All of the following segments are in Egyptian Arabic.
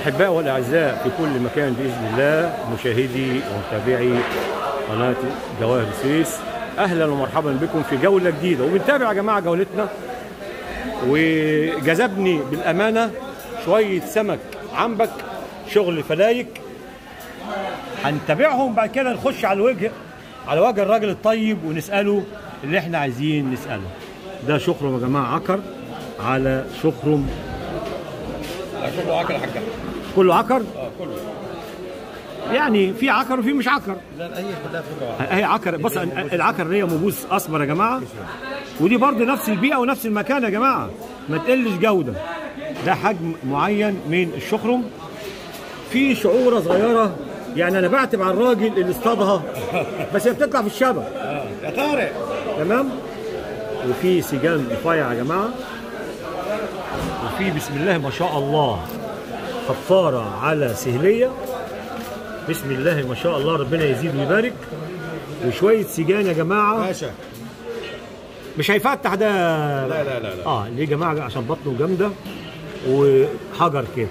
الأحباء والأعزاء في كل مكان بإذن الله مشاهدي ومتابعي قناة جواهر السويس أهلا ومرحبا بكم في جولة جديدة وبنتابع يا جماعة جولتنا وجذبني بالأمانة شوية سمك عنبك شغل فلايك هنتابعهم بعد كده نخش على الوجه على وجه الراجل الطيب ونسأله اللي احنا عايزين نسأله ده شخرم يا جماعة عكر على شخرم كله عكر حاجة كله عكر اه كله يعني في عكر وفي مش عكر لا هي كلها فكرة واحدة هي عكر بص العكر هي موجوز اسمر يا جماعه ودي برضه نفس البيئه ونفس المكان يا جماعه ما تقلش جوده ده حجم معين من الشخرم في شعوره صغيره يعني انا بعتب على الراجل اللي اصطادها بس هي بتطلع في الشبك اه يا طارق تمام وفي سجان رفيع يا جماعه وفي بسم الله ما شاء الله خفاره على سهليه بسم الله ما شاء الله ربنا يزيد ويبارك وشويه سجان يا جماعه باشا مش هيفتح ده لا لا لا لا اه ليه يا جماعه عشان بطنه جامده وحجر كده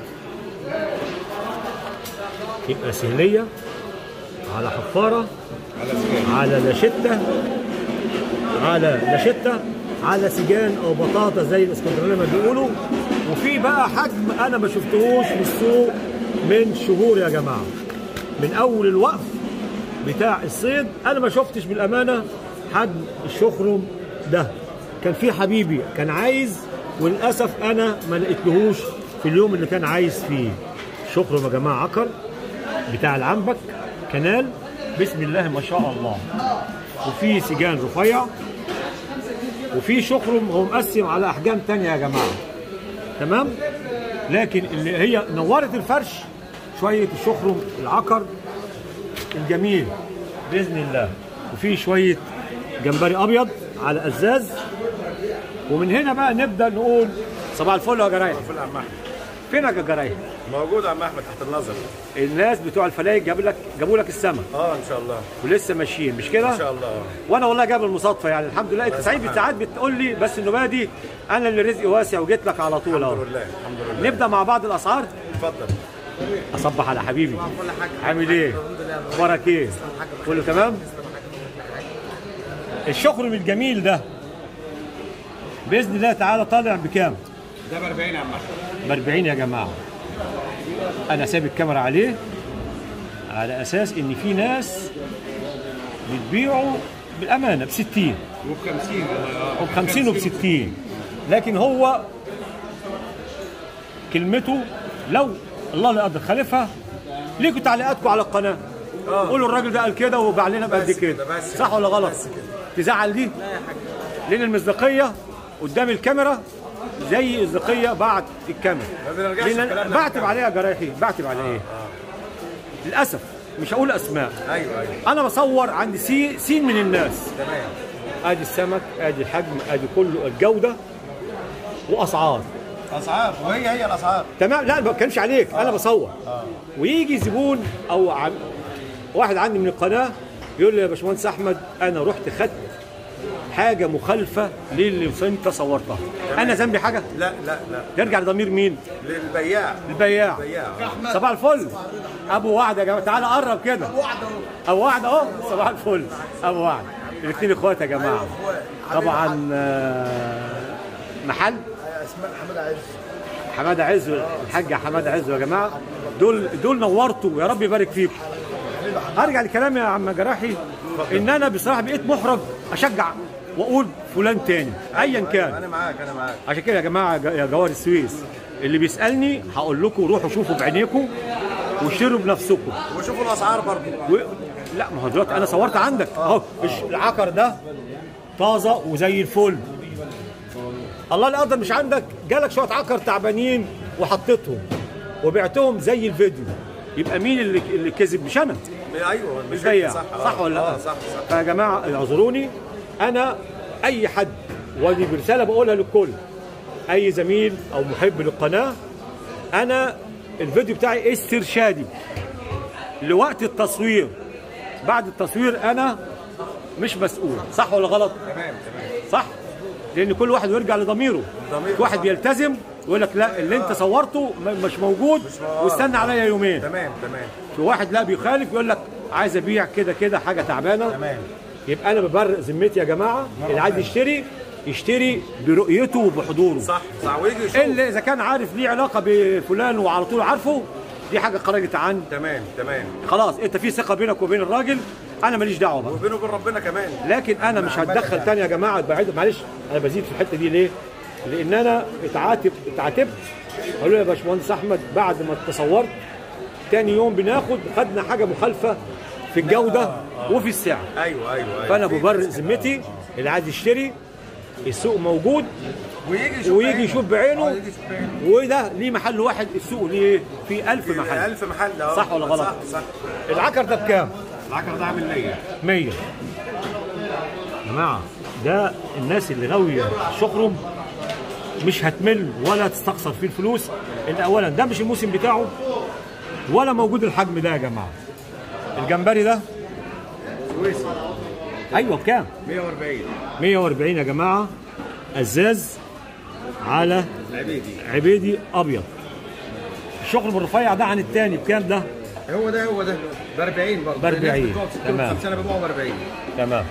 يبقى سهليه على حفاره على سجاير على لاشته على لاشته على سجان او بطاطا زي الاسكندرانيه ما بيقولوا وفي بقى حجم انا ما شفتهوش في السوق من شهور يا جماعه من اول الوقف بتاع الصيد انا ما شفتش بالامانه حجم الشخرم ده كان في حبيبي كان عايز وللاسف انا ما لقيتلهوش في اليوم اللي كان عايز فيه شخرم يا جماعه عكر بتاع العنبك كنال بسم الله ما شاء الله وفي سجان رفيع وفي شخرم هو مقسم على احجام تانية يا جماعه تمام لكن اللي هي نورت الفرش شويه الشخرم العكر الجميل باذن الله وفي شويه جمبري ابيض على ازاز ومن هنا بقى نبدا نقول صباح الفل يا جرايح فل عم احمد فينك يا جرايح موجود عم احمد تحت النظر الناس بتوع الفلايك جابوا لك جابوا لك السمك اه ان شاء الله ولسه ماشيين مش كده ان شاء الله وانا والله جاب المصادفه يعني الحمد لله انت سعيد ساعات بتقول لي بس النوبه دي انا اللي رزقي واسع وجيت لك على طول اهو الحمد لله الحمد لله نبدا مع بعض الاسعار اتفضل اصبح على حبيبي عامل ايه اخبارك ايه كله تمام الشخرم الجميل ده باذن الله تعالى طالع بكام ده ب 40 يا عم احمد ب 40 يا جماعه انا سايب الكاميرا عليه على اساس ان في ناس بتبيعه بالامانه ب 60 وب 50 اه وب 50 وب 60 لكن هو كلمته لو الله لا يقدر خالفها ليكوا تعليقاتكم على القناه آه. قولوا الراجل ده قال كده وباع لنا بقد بس كده كده، بس صح ولا غلط بس كده. تزعل دي لان المصداقيه قدام الكاميرا زي مصداقيه بعد الكاميرا ما بنرجعش لان في كلامنا بعتب بتاعنا. عليها يا جرايحي بعتب على ايه للاسف مش هقول اسماء ايوه ايوه انا بصور عند سي سين من الناس تمام ادي السمك ادي الحجم ادي كله الجوده واسعار اسعار وهي هي الاسعار تمام لا ما بتكلمش عليك انا بصور ويجي زبون او عم واحد عندي من القناه يقول لي يا باشمهندس احمد انا رحت خدت حاجه مخالفه للي انت صورتها انا ذنبي حاجه لا لا لا يرجع لضمير مين للبياع البياع البياع صباح الفل ابو وعد يا جماعه تعالى قرب كده ابو وعد اهو صباح الفل ابو وعد الاثنين اخوات يا جماعه طبعا آه، محل اسماء حماد عز حماده عز الحاج حماده عز يا جماعه دول دول نورتوا يا رب يبارك فيكم هرجع لكلامي يا عم جراحي ان انا بصراحه بقيت محرج اشجع واقول فلان تاني ايا كان انا معاك انا معاك عشان كده يا جماعه ج- يا جوار السويس اللي بيسالني هقول لكم روحوا شوفوا بعينيكم واشتروا بنفسكم وشوفوا الاسعار برضه و... لا ما هو دلوقتي انا صورت عندك اهو الش- العكر ده طازه وزي الفل الله لا يقدر مش عندك جالك شويه عكر تعبانين وحطيتهم وبعتهم زي الفيديو يبقى مين اللي اللي كذب مش انا ايوه مش البياع صح آه. صح ولا لا اه صح صح فيا جماعه اعذروني انا اي حد ودي برساله بقولها للكل اي زميل او محب للقناه انا الفيديو بتاعي استرشادي لوقت التصوير بعد التصوير انا مش مسؤول صح ولا غلط تمام تمام صح لان كل واحد يرجع لضميره ضميره واحد صح. بيلتزم يقول لك لا اللي انت صورته م- مش موجود موجود. واستنى عليا يومين تمام تمام في واحد لا بيخالف يقول لك عايز ابيع كده كده حاجه تعبانه تمام يبقى انا ببرق ذمتي يا جماعه اللي عايز يشتري يشتري برؤيته وبحضوره صح صح ويجي يشوف اللي اذا كان عارف ليه علاقه بفلان وعلى طول عارفه دي حاجه خرجت عن تمام تمام خلاص انت في ثقه بينك وبين الراجل انا ماليش دعوه بقى وبينه وبين ربنا كمان لكن انا مش هتدخل تاني يا جماعه بعيد معلش انا بزيد في الحته دي ليه؟ لان انا اتعاتب اتعاتبت قالوا لي يا باشمهندس احمد بعد ما تصورت تاني يوم بناخد خدنا حاجه مخالفه في الجوده وفي السعر ايوه ايوه ايوه فانا في- ببرئ ذمتي اللي عايز يشتري السوق موجود ويجي يشوف ويجي بعينه. يشوف بعينه آه، يجي يشوف بعينه وده ليه محل واحد السوق ليه في ألف محل ألف محل اه صح ولا غلط؟ صح صح العكر ده بكام؟ العكر ده عامل 100 100 يا جماعه ده الناس اللي غاويه شكرهم مش هتمل ولا تستخسر فيه الفلوس ان اولا ده مش الموسم بتاعه ولا موجود الحجم ده يا جماعه الجمبري ده سويسي ايوه بكام 140 140 يا جماعه ازاز على العبيدي عبيدي ابيض الشغل بالرفيع ده عن التاني بكام ده هو ده هو ده ب 40 برضه ب 40. تمام. انا ببيعه ب 40 تمام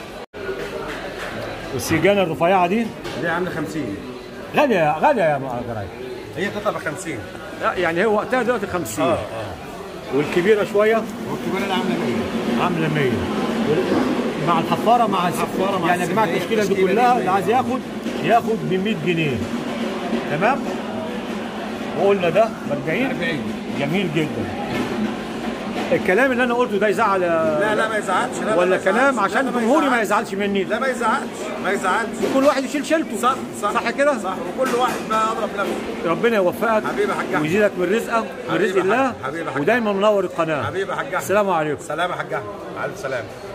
والسيجانه الرفيعه دي دي عامله 50 غاليه غاليه يا جرايد هي قطعه ب 50 لا يعني هو وقتها دلوقتي 50 اه اه والكبيره شويه والكبيره اللي عامله 100 عامله 100 مع الحفاره مع الحفارة مع يعني يا جماعه السندية، التشكيله دي التشكيلة كلها دي اللي عايز ياخد ياخد ب 100 جنيه تمام وقلنا ده ب 40 40 جميل جدا الكلام اللي انا قلته ده يزعل يا- لا لا ما يزعلش لا لا ولا ما كلام يزعلش. عشان لا، لا، جمهوري ما يزعلش. يزعلش مني لا ما يزعلش ما يزعلش كل واحد يشيل شيلته صح صح صح كده صح وكل واحد بقى اضرب نفسه ربنا يوفقك حبيبي يا حاج أحمد. ويزيدك من رزقك من حبيبي رزق يا حاج- الله حبيبي يا حاج ودايما منور القناه حبيبي يا حاج احمد السلام عليكم سلام يا حاج احمد الف سلامه